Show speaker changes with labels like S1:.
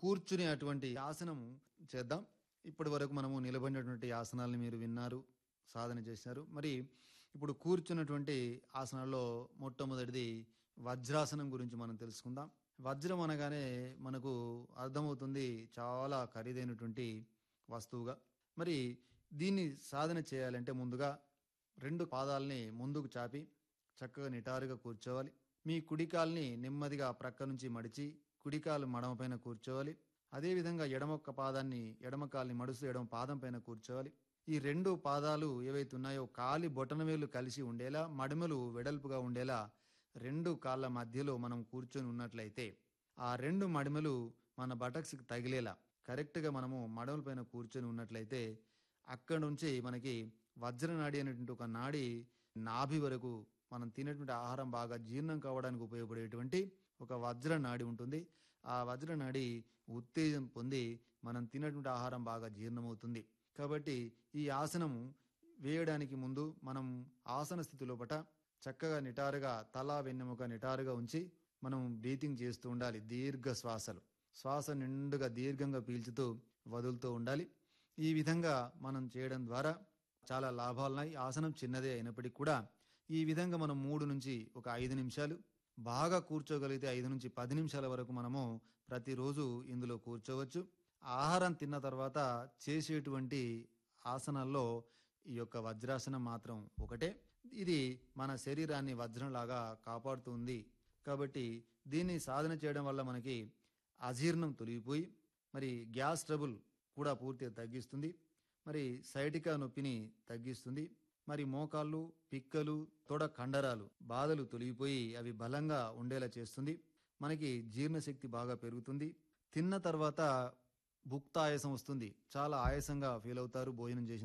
S1: కూర్చునే అటువంటి ఆసనం చేద్దాం ఇప్పటి వరకు మనము నిలబడినటువంటి ఆసనాలను మీరు విన్నారు సాధన చేశారు మరి ఇప్పుడు కూర్చున్నటువంటి ఆసనాల్లో మొట్టమొదటిది వజ్రాసనం గురించి మనం తెలుసుకుందాం వజ్రం అనగానే మనకు అర్థమవుతుంది చాలా ఖరీదైనటువంటి వస్తువుగా మరి దీన్ని సాధన చేయాలంటే ముందుగా రెండు పాదాలని ముందుకు చాపి చక్కగా నిటారుగా కూర్చోవాలి మీ కుడికాల్ని నెమ్మదిగా ప్రక్క నుంచి మడిచి కుడికాలు మడమ పైన కూర్చోవాలి అదేవిధంగా ఎడమొక్క పాదాన్ని ఎడమ కాల్ని మడుస్తూ ఎడమ పాదం పైన కూర్చోవాలి ఈ రెండు పాదాలు ఏవైతే ఉన్నాయో కాలి బొటనవేలు కలిసి ఉండేలా మడమలు వెడల్పుగా ఉండేలా రెండు కాళ్ళ మధ్యలో మనం కూర్చొని ఉన్నట్లయితే ఆ రెండు మడిమలు మన బటక్స్కి తగిలేలా కరెక్ట్గా మనము మడమల పైన కూర్చొని ఉన్నట్లయితే అక్కడి నుంచి మనకి వజ్రనాడి అనేటువంటి ఒక నాడి నాభి వరకు మనం తినేటువంటి ఆహారం బాగా జీర్ణం కావడానికి ఉపయోగపడేటువంటి ఒక వజ్ర నాడి ఉంటుంది ఆ వజ్ర నాడి ఉత్తేజం పొంది మనం తినేటువంటి ఆహారం బాగా జీర్ణమవుతుంది కాబట్టి ఈ ఆసనం వేయడానికి ముందు మనం ఆసన స్థితి లోపట చక్కగా నిటారుగా తల వెన్నెముక నిటారుగా ఉంచి మనం బ్రీతింగ్ చేస్తూ ఉండాలి దీర్ఘ శ్వాసలు శ్వాస నిండుగా దీర్ఘంగా పీల్చుతూ వదులుతూ ఉండాలి ఈ విధంగా మనం చేయడం ద్వారా చాలా లాభాలున్నాయి ఆసనం చిన్నదే అయినప్పటికీ కూడా ఈ విధంగా మనం మూడు నుంచి ఒక ఐదు నిమిషాలు బాగా కూర్చోగలిగితే ఐదు నుంచి పది నిమిషాల వరకు మనము ప్రతిరోజు ఇందులో కూర్చోవచ్చు ఆహారం తిన్న తర్వాత చేసేటువంటి ఆసనాల్లో ఈ యొక్క వజ్రాసనం మాత్రం ఒకటే ఇది మన శరీరాన్ని వజ్రంలాగా కాపాడుతుంది కాబట్టి దీన్ని సాధన చేయడం వల్ల మనకి అజీర్ణం తొలగిపోయి మరి గ్యాస్ ట్రబుల్ కూడా పూర్తిగా తగ్గిస్తుంది మరి సైటికా నొప్పిని తగ్గిస్తుంది మరి మోకాళ్ళు పిక్కలు తొడ కండరాలు బాధలు తొలగిపోయి అవి బలంగా ఉండేలా చేస్తుంది మనకి జీర్ణశక్తి బాగా పెరుగుతుంది తిన్న తర్వాత భుక్త ఆయాసం వస్తుంది చాలా ఆయాసంగా ఫీల్ అవుతారు భోజనం చేసిన